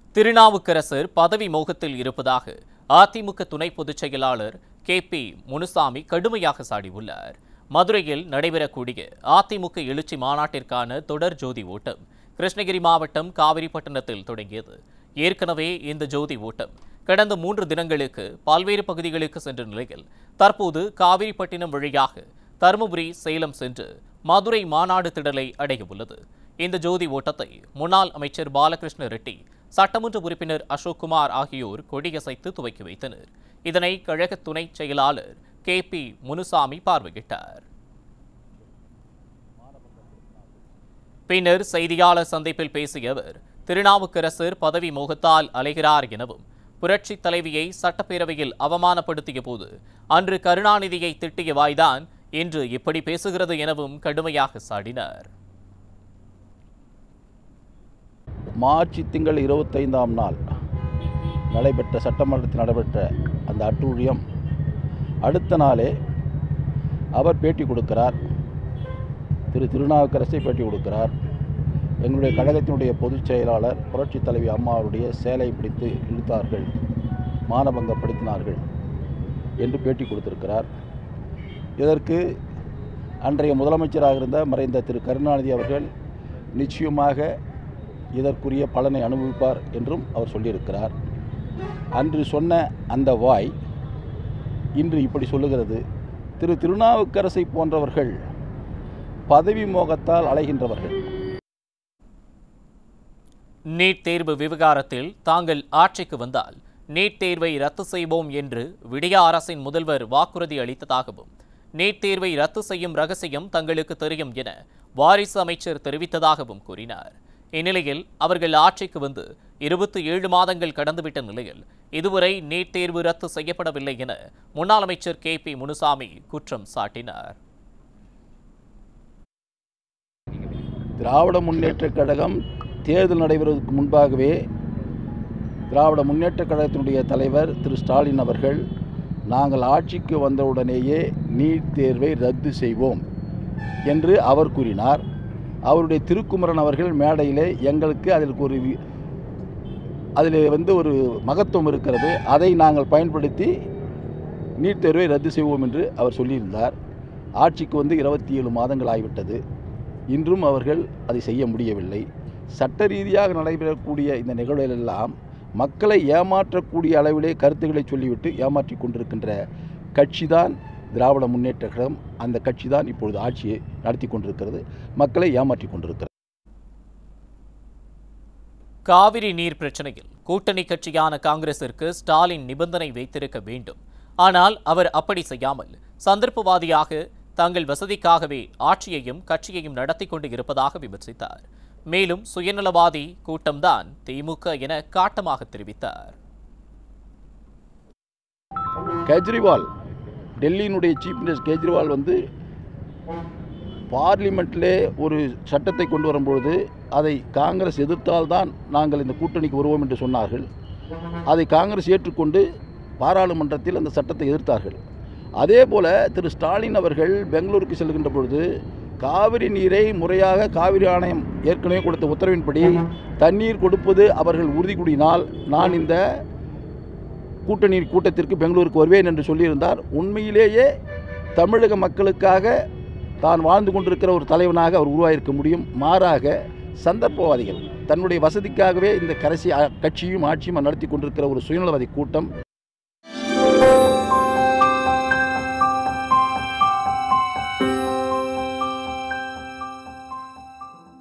திருநாவுக்கரசர் பதவி மோகத்தில் இருப்பதாக அதிமுக துணை பொதுச் செயலாளர் கே பி முனுசாமி கடுமையாக சாடியுள்ளார் மதுரையில் நடைபெறக்கூடிய அதிமுக எழுச்சி மாநாட்டிற்கான தொடர் ஜோதி ஓட்டம் கிருஷ்ணகிரி மாவட்டம் காவிரிப்பட்டினத்தில் தொடங்கியது ஏற்கனவே இந்த ஜோதி ஓட்டம் கடந்த மூன்று தினங்களுக்கு பல்வேறு பகுதிகளுக்கு சென்ற நிலையில் தற்போது காவிரிப்பட்டினம் வழியாக தருமபுரி சேலம் சென்று மதுரை மாநாடு திடலை அடைய உள்ளது இந்த ஜோதி ஓட்டத்தை முன்னாள் அமைச்சர் பாலகிருஷ்ண ரெட்டி சட்டமன்ற உறுப்பினர் அசோக் குமார் ஆகியோர் கொடியசைத்து துவக்கி வைத்தனர் இதனை கழக துணை செயலாளர் கே பி முனுசாமி பார்வையிட்டார் பின்னர் செய்தியாளர் சந்திப்பில் பேசிய அவர் திருநாவுக்கரசர் பதவி மோகத்தால் அலைகிறார் எனவும் புரட்சி தலைவியை சட்டப்பேரவையில் அவமானப்படுத்திய போது அன்று கருணாநிதியை திட்டிய வாய்தான் இன்று இப்படி பேசுகிறது எனவும் கடுமையாக சாடினார் மார்ச் திங்கள் இருபத்தைந்தாம் நாள் நடைபெற்ற சட்டமன்றத்தில் நடைபெற்ற அந்த அட்டூழியம் அடுத்த நாளே அவர் பேட்டி கொடுக்கிறார் திரு திருநாவுக்கரசை பேட்டி கொடுக்கிறார் எங்களுடைய கழகத்தினுடைய பொதுச் செயலாளர் புரட்சித் தலைவி அம்மாவுடைய சேலை பிடித்து இழுத்தார்கள் மானபங்கப்படுத்தினார்கள் என்று பேட்டி கொடுத்திருக்கிறார் இதற்கு அன்றைய முதலமைச்சராக இருந்த மறைந்த திரு கருணாநிதி அவர்கள் நிச்சயமாக இதற்குரிய பலனை அனுபவிப்பார் என்றும் அவர் சொல்லியிருக்கிறார் அன்று சொன்ன அந்த வாய் இன்று இப்படி சொல்லுகிறது திரு திருநாவுக்கரசை போன்றவர்கள் பதவி மோகத்தால் அலைகின்றவர்கள் நீட் தேர்வு விவகாரத்தில் தாங்கள் ஆட்சிக்கு வந்தால் நீட் தேர்வை ரத்து செய்வோம் என்று விடியா அரசின் முதல்வர் வாக்குறுதி அளித்ததாகவும் நீட் தேர்வை ரத்து செய்யும் ரகசியம் தங்களுக்கு தெரியும் என வாரிசு அமைச்சர் தெரிவித்ததாகவும் கூறினார் இந்நிலையில் அவர்கள் ஆட்சிக்கு வந்து இருபத்தி ஏழு மாதங்கள் கடந்துவிட்ட நிலையில் இதுவரை நீட் தேர்வு ரத்து செய்யப்படவில்லை என முன்னாள் அமைச்சர் கே பி முனுசாமி குற்றம் சாட்டினார் திராவிட முன்னேற்றக் கழகம் தேர்தல் நடைபெறுவதற்கு முன்பாகவே திராவிட முன்னேற்றக் கழகத்தினுடைய தலைவர் திரு ஸ்டாலின் அவர்கள் நாங்கள் ஆட்சிக்கு வந்தவுடனேயே நீட் தேர்வை ரத்து செய்வோம் என்று அவர் கூறினார் அவருடைய திருக்குமரன் அவர்கள் மேடையிலே எங்களுக்கு அதில் ஒரு வி- அதில் வந்து ஒரு மகத்துவம் இருக்கிறது அதை நாங்கள் பயன்படுத்தி நீட் தேர்வை ரத்து செய்வோம் என்று அவர் சொல்லியிருந்தார் ஆட்சிக்கு வந்து இருபத்தி ஏழு மாதங்கள் ஆகிவிட்டது இன்றும் அவர்கள் அதை செய்ய முடியவில்லை சட்ட ரீதியாக நடைபெறக்கூடிய இந்த நிகழ்வுகளெல்லாம் மக்களை ஏமாற்றக்கூடிய அளவிலே கருத்துக்களை சொல்லிவிட்டு ஏமாற்றி கொண்டிருக்கின்ற கட்சிதான் திராவிட முன்னேற்ற கழகம் அந்த கட்சி தான் இப்பொழுது ஆட்சியை நடத்தி கொண்டிருக்கிறது மக்களை ஏமாற்றி கொண்டிருக்கிறது காவிரி நீர் பிரச்சனையில் கூட்டணி கட்சியான காங்கிரசிற்கு ஸ்டாலின் நிபந்தனை வைத்திருக்க வேண்டும் ஆனால் அவர் அப்படி செய்யாமல் சந்தர்ப்பவாதியாக தங்கள் வசதிக்காகவே ஆட்சியையும் கட்சியையும் நடத்தி கொண்டு இருப்பதாக விமர்சித்தார் மேலும் சுயநலவாதி கூட்டம்தான் திமுக என காட்டமாக தெரிவித்தார் கெஜ்ரிவால் டெல்லியினுடைய சீஃப் மினிஸ்டர் கெஜ்ரிவால் வந்து பார்லிமெண்ட்டிலே ஒரு சட்டத்தை கொண்டு வரும்பொழுது அதை காங்கிரஸ் எதிர்த்தால்தான் நாங்கள் இந்த கூட்டணிக்கு வருவோம் என்று சொன்னார்கள் அதை காங்கிரஸ் ஏற்றுக்கொண்டு பாராளுமன்றத்தில் அந்த சட்டத்தை எதிர்த்தார்கள் அதே போல் திரு ஸ்டாலின் அவர்கள் பெங்களூருக்கு செல்கின்ற பொழுது காவிரி நீரை முறையாக காவிரி ஆணையம் ஏற்கனவே கொடுத்த உத்தரவின்படி தண்ணீர் கொடுப்பது அவர்கள் உறுதி கூடினால் நான் இந்த கூட்டணி கூட்டத்திற்கு பெங்களூருக்கு வருவேன் என்று சொல்லியிருந்தார் உண்மையிலேயே தமிழக மக்களுக்காக தான் வாழ்ந்து கொண்டிருக்கிற ஒரு தலைவனாக அவர் உருவாகியிருக்க முடியும் மாறாக சந்தர்ப்பவாதிகள் தன்னுடைய வசதிக்காகவே இந்த கடைசி கட்சியும் ஆட்சியும் நடத்தி கொண்டிருக்கிற ஒரு சுயநலவாதி கூட்டம்